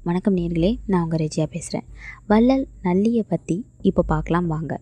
வணக்கம் நேர்களே நான் உங்கள் ரெஜியா பேசுகிறேன் வள்ளல் நல்லியை பற்றி இப்போ பார்க்கலாம் வாங்க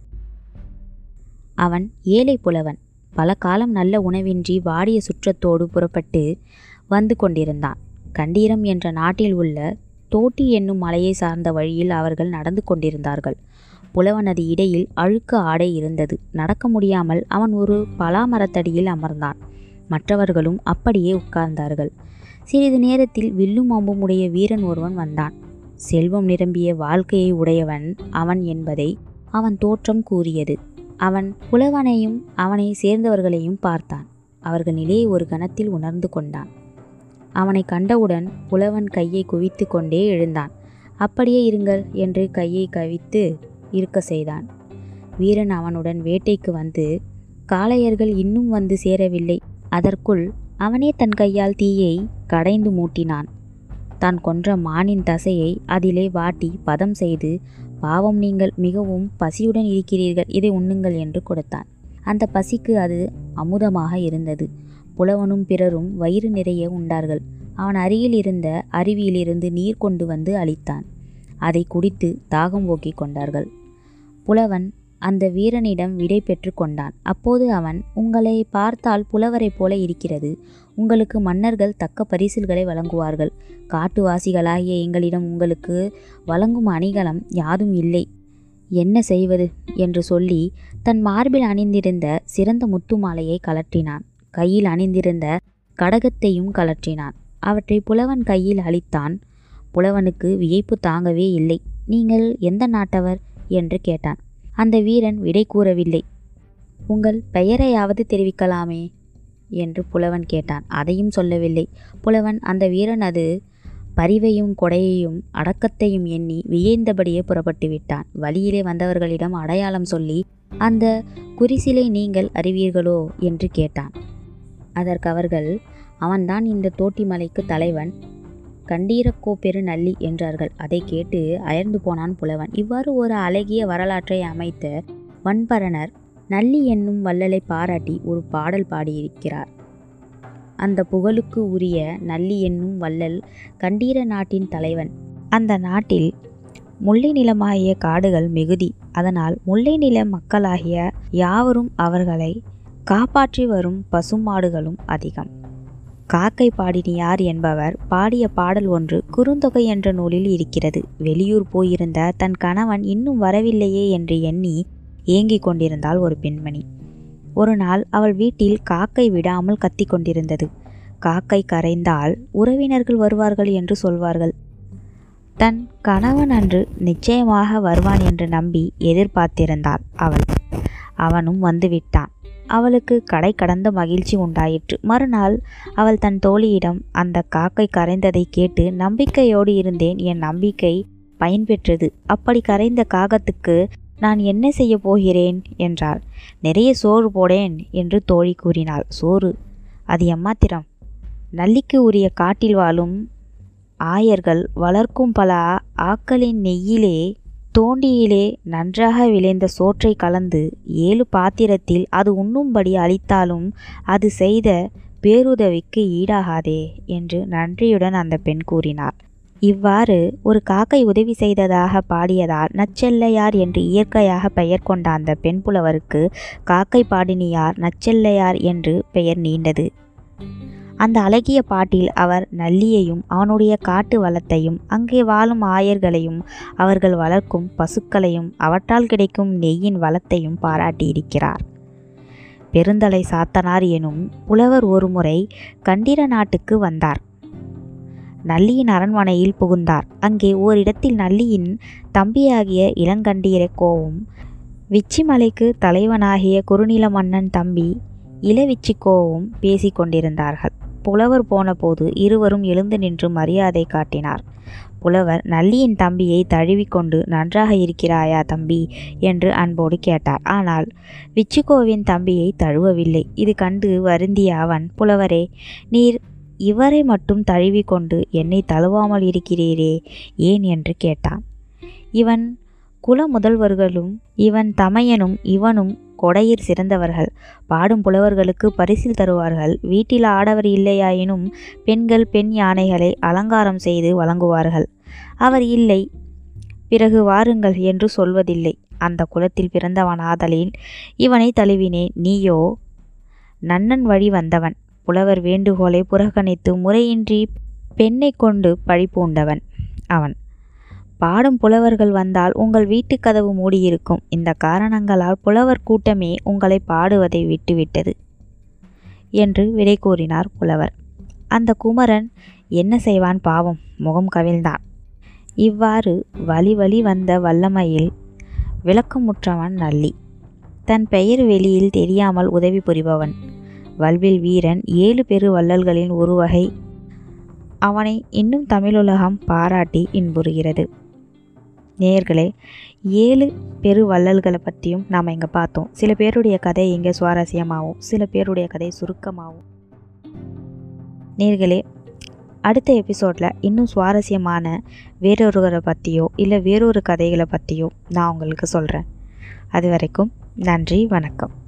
அவன் ஏழை புலவன் பல காலம் நல்ல உணவின்றி வாடிய சுற்றத்தோடு புறப்பட்டு வந்து கொண்டிருந்தான் கண்டீரம் என்ற நாட்டில் உள்ள தோட்டி என்னும் மலையை சார்ந்த வழியில் அவர்கள் நடந்து கொண்டிருந்தார்கள் புலவனது இடையில் அழுக்கு ஆடை இருந்தது நடக்க முடியாமல் அவன் ஒரு பலாமரத்தடியில் அமர்ந்தான் மற்றவர்களும் அப்படியே உட்கார்ந்தார்கள் சிறிது நேரத்தில் வில்லும் அம்பும் உடைய வீரன் ஒருவன் வந்தான் செல்வம் நிரம்பிய வாழ்க்கையை உடையவன் அவன் என்பதை அவன் தோற்றம் கூறியது அவன் புலவனையும் அவனை சேர்ந்தவர்களையும் பார்த்தான் அவர்கள் நிலையை ஒரு கணத்தில் உணர்ந்து கொண்டான் அவனை கண்டவுடன் புலவன் கையை குவித்து கொண்டே எழுந்தான் அப்படியே இருங்கள் என்று கையை கவித்து இருக்க செய்தான் வீரன் அவனுடன் வேட்டைக்கு வந்து காளையர்கள் இன்னும் வந்து சேரவில்லை அதற்குள் அவனே தன் கையால் தீயை கடைந்து மூட்டினான் தான் கொன்ற மானின் தசையை அதிலே வாட்டி பதம் செய்து பாவம் நீங்கள் மிகவும் பசியுடன் இருக்கிறீர்கள் இதை உண்ணுங்கள் என்று கொடுத்தான் அந்த பசிக்கு அது அமுதமாக இருந்தது புலவனும் பிறரும் வயிறு நிறைய உண்டார்கள் அவன் அருகில் இருந்த அருவியிலிருந்து நீர் கொண்டு வந்து அளித்தான் அதை குடித்து தாகம் போக்கிக் கொண்டார்கள் புலவன் அந்த வீரனிடம் விடை பெற்று கொண்டான் அப்போது அவன் உங்களை பார்த்தால் புலவரைப் போல இருக்கிறது உங்களுக்கு மன்னர்கள் தக்க பரிசில்களை வழங்குவார்கள் காட்டுவாசிகளாகிய எங்களிடம் உங்களுக்கு வழங்கும் அணிகலம் யாதும் இல்லை என்ன செய்வது என்று சொல்லி தன் மார்பில் அணிந்திருந்த சிறந்த முத்து மாலையை கலற்றினான் கையில் அணிந்திருந்த கடகத்தையும் கலற்றினான் அவற்றை புலவன் கையில் அளித்தான் புலவனுக்கு வியப்பு தாங்கவே இல்லை நீங்கள் எந்த நாட்டவர் என்று கேட்டான் அந்த வீரன் விடை கூறவில்லை உங்கள் பெயரையாவது தெரிவிக்கலாமே என்று புலவன் கேட்டான் அதையும் சொல்லவில்லை புலவன் அந்த வீரன் அது பரிவையும் கொடையையும் அடக்கத்தையும் எண்ணி வியந்தபடியே புறப்பட்டு விட்டான் வழியிலே வந்தவர்களிடம் அடையாளம் சொல்லி அந்த குறிசிலை நீங்கள் அறிவீர்களோ என்று கேட்டான் அதற்கு அவர்கள் அவன்தான் இந்த தோட்டிமலைக்கு தலைவன் கண்டீரக்கோ பெரு நல்லி என்றார்கள் அதை கேட்டு அயர்ந்து போனான் புலவன் இவ்வாறு ஒரு அழகிய வரலாற்றை அமைத்த வன்பரணர் நல்லி என்னும் வள்ளலை பாராட்டி ஒரு பாடல் பாடியிருக்கிறார் அந்த புகழுக்கு உரிய நல்லி என்னும் வள்ளல் கண்டீர நாட்டின் தலைவன் அந்த நாட்டில் முல்லை நிலமாகிய காடுகள் மிகுதி அதனால் முல்லை நில மக்களாகிய யாவரும் அவர்களை காப்பாற்றி வரும் பசுமாடுகளும் அதிகம் காக்கை பாடினியார் என்பவர் பாடிய பாடல் ஒன்று குறுந்தொகை என்ற நூலில் இருக்கிறது வெளியூர் போயிருந்த தன் கணவன் இன்னும் வரவில்லையே என்று எண்ணி ஏங்கிக் கொண்டிருந்தாள் ஒரு பெண்மணி ஒரு நாள் அவள் வீட்டில் காக்கை விடாமல் கத்தி கொண்டிருந்தது காக்கை கரைந்தால் உறவினர்கள் வருவார்கள் என்று சொல்வார்கள் தன் கணவன் அன்று நிச்சயமாக வருவான் என்று நம்பி எதிர்பார்த்திருந்தாள் அவள் அவனும் வந்துவிட்டான் அவளுக்கு கடை கடந்த மகிழ்ச்சி உண்டாயிற்று மறுநாள் அவள் தன் தோழியிடம் அந்த காக்கை கரைந்ததை கேட்டு நம்பிக்கையோடு இருந்தேன் என் நம்பிக்கை பயன்பெற்றது அப்படி கரைந்த காகத்துக்கு நான் என்ன செய்ய போகிறேன் என்றாள் நிறைய சோறு போடேன் என்று தோழி கூறினாள் சோறு அது எம்மாத்திரம் நல்லிக்கு உரிய காட்டில் வாழும் ஆயர்கள் வளர்க்கும் பல ஆக்களின் நெய்யிலே தோண்டியிலே நன்றாக விளைந்த சோற்றை கலந்து ஏழு பாத்திரத்தில் அது உண்ணும்படி அளித்தாலும் அது செய்த பேருதவிக்கு ஈடாகாதே என்று நன்றியுடன் அந்த பெண் கூறினார் இவ்வாறு ஒரு காக்கை உதவி செய்ததாக பாடியதால் நச்செல்லையார் என்று இயற்கையாக பெயர் கொண்ட அந்த பெண் புலவருக்கு காக்கை பாடினியார் நச்செல்லையார் என்று பெயர் நீண்டது அந்த அழகிய பாட்டில் அவர் நல்லியையும் அவனுடைய காட்டு வளத்தையும் அங்கே வாழும் ஆயர்களையும் அவர்கள் வளர்க்கும் பசுக்களையும் அவற்றால் கிடைக்கும் நெய்யின் வளத்தையும் பாராட்டியிருக்கிறார் பெருந்தலை சாத்தனார் எனும் புலவர் ஒருமுறை கண்டிர நாட்டுக்கு வந்தார் நல்லியின் அரண்மனையில் புகுந்தார் அங்கே ஓரிடத்தில் நல்லியின் தம்பியாகிய இளங்கண்டீரக்கோவும் விச்சிமலைக்கு தலைவனாகிய குறுநில மன்னன் தம்பி இளவிச்சிக்கோவும் பேசிக் கொண்டிருந்தார்கள் புலவர் போனபோது இருவரும் எழுந்து நின்று மரியாதை காட்டினார் புலவர் நல்லியின் தம்பியை தழுவிக்கொண்டு நன்றாக இருக்கிறாயா தம்பி என்று அன்போடு கேட்டார் ஆனால் விச்சிகோவின் தம்பியை தழுவவில்லை இது கண்டு வருந்திய அவன் புலவரே நீர் இவரை மட்டும் தழுவிக்கொண்டு என்னை தழுவாமல் இருக்கிறீரே ஏன் என்று கேட்டான் இவன் குல முதல்வர்களும் இவன் தமையனும் இவனும் கொடையிற் சிறந்தவர்கள் பாடும் புலவர்களுக்கு பரிசில் தருவார்கள் வீட்டில் ஆடவர் இல்லையாயினும் பெண்கள் பெண் யானைகளை அலங்காரம் செய்து வழங்குவார்கள் அவர் இல்லை பிறகு வாருங்கள் என்று சொல்வதில்லை அந்த குலத்தில் பிறந்தவன் ஆதலின் இவனை தழுவினேன் நீயோ நன்னன் வழி வந்தவன் புலவர் வேண்டுகோளை புறக்கணித்து முறையின்றி பெண்ணை கொண்டு பழி பூண்டவன் அவன் பாடும் புலவர்கள் வந்தால் உங்கள் வீட்டு கதவு மூடியிருக்கும் இந்த காரணங்களால் புலவர் கூட்டமே உங்களை பாடுவதை விட்டுவிட்டது என்று விடை கூறினார் புலவர் அந்த குமரன் என்ன செய்வான் பாவம் முகம் கவிழ்ந்தான் இவ்வாறு வழி வழி வந்த வல்லமையில் விளக்கமுற்றவன் நல்லி தன் பெயர் வெளியில் தெரியாமல் உதவி புரிபவன் வல்வில் வீரன் ஏழு பெரு வள்ளல்களின் ஒரு வகை அவனை இன்னும் தமிழுலகம் பாராட்டி இன்புறுகிறது நேயர்களே ஏழு பெரு வள்ளல்களை பற்றியும் நாம் இங்கே பார்த்தோம் சில பேருடைய கதை இங்கே சுவாரஸ்யமாகவும் சில பேருடைய கதை சுருக்கமாகவும் நேர்களே அடுத்த எபிசோடில் இன்னும் சுவாரஸ்யமான வேறொருவரை பற்றியோ இல்லை வேறொரு கதைகளை பற்றியோ நான் உங்களுக்கு சொல்கிறேன் அது வரைக்கும் நன்றி வணக்கம்